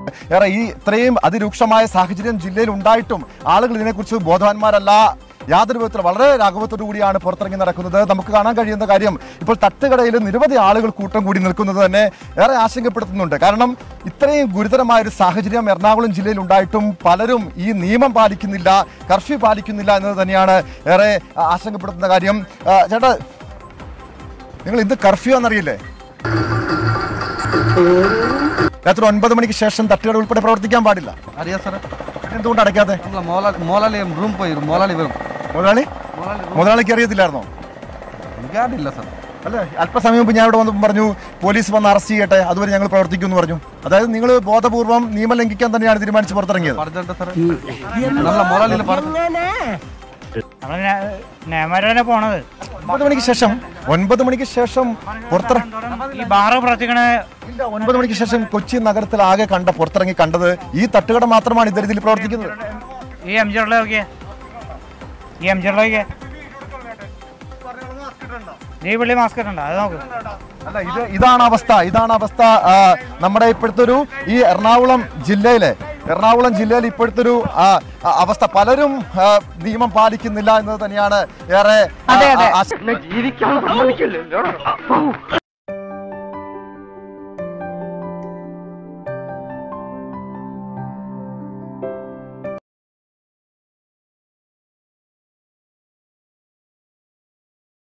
ഏറെ ഈ ഇത്രയും അതിരൂക്ഷമായ സാഹചര്യം ജില്ലയിൽ ഉണ്ടായിട്ടും ആളുകൾ ഇതിനെക്കുറിച്ച് ബോധവാന്മാരല്ല യാതൊരു വിധത്തിൽ വളരെ രാഘവത്തോടു കൂടിയാണ് പുറത്തിറങ്ങി നടക്കുന്നത് നമുക്ക് കാണാൻ കഴിയുന്ന കാര്യം ഇപ്പോൾ തട്ടുകടയിൽ നിരവധി ആളുകൾ കൂട്ടം കൂടി നിൽക്കുന്നത് തന്നെ ഏറെ ആശങ്കപ്പെടുത്തുന്നുണ്ട് കാരണം ഇത്രയും ഗുരുതരമായ ഒരു സാഹചര്യം എറണാകുളം ജില്ലയിൽ ഉണ്ടായിട്ടും പലരും ഈ നിയമം പാലിക്കുന്നില്ല കർഫ്യൂ പാലിക്കുന്നില്ല എന്നത് തന്നെയാണ് ഏറെ ആ, ആശങ്കപ്പെടുത്തുന്ന കാര്യം ആ, ചേട്ടാ നിങ്ങൾ ഇന്ന് കർഫ്യൂ എന്നറിയില്ലേ രാത്രി ഒൻപത് മണിക്ക് ശേഷം തട്ടുകട ഉൾപ്പെടെ പ്രവർത്തിക്കാൻ പാടില്ല അറിയാം സാറേ എന്തുകൊണ്ട് അടയ്ക്കാതെ നമ്മളെ മോലാളി മോലാളി റൂം പോയി മോലാളി വരും മുതലാളി മോലാളി room- മുതലാളിക്ക് അറിയത്തില്ലായിരുന്നോ എനിക്കറിയില്ല സാർ അല്ലേ അല്പസമയം മുമ്പ് ഞാൻ ഇവിടെ വന്നപ്പോൾ പറഞ്ഞു പോലീസ് വന്ന് അറസ്റ്റ് ചെയ്യട്ടെ അതുവരെ ഞങ്ങൾ പ്രവർത്തിക്കും എന്ന് പറഞ്ഞു അതായത് നിങ്ങൾ ബോധപൂർവം നിയമം ലംഘിക്കാൻ തന്നെയാണ് തീരുമാനിച്ച് പുറത്തിറങ്ങിയത് പറഞ്ഞിട്ട് സാറേ നമ്മളെ മോലാളിയിൽ പറഞ്ഞു നമ്മള് നേമാരെ പോണത് ഒൻപത് മണിക്ക് ശേഷം ഒൻപത് മണിക്ക് ശേഷം പുറത്തിറങ്ങി ഈ ബാറ് പ്രവർത്തിക്കണ ഇല്ല ഒൻപത് മണിക്ക് ശേഷം കൊച്ചി നഗരത്തിൽ ആകെ കണ്ട പുറത്തിറങ്ങി കണ്ടത് ഈ തട്ടുകട മാത്രമാണ് ഇത്തരത്തിൽ ഇതിൽ പ്രവർത്തിക്കുന്നത് ഈ എം ജിയുടെ നോക്കിയേ ഈ എം ജിയുടെ നോക്കിയേ ഈ പുള്ളി മാസ്ക് ഇട്ടുണ്ട് അത് നോക്ക് അല്ല ഇത് ഇതാണ് അവസ്ഥ ഇതാണ് അവസ്ഥ ആ, നമ്മുടെ ഇപ്പോഴത്തെ ഒരു ഈ എറണാകുളം ജില്ലയിലെ എറണാകുളം ജില്ലയിൽ ഇപ്പോഴത്തെ ഒരു ആ, ആ, അവസ്ഥ പലരും ആ, നിയമം പാലിക്കുന്നില്ല എന്നത് തന്നെയാണ് ഏറെ ആ, ആ, ആശ-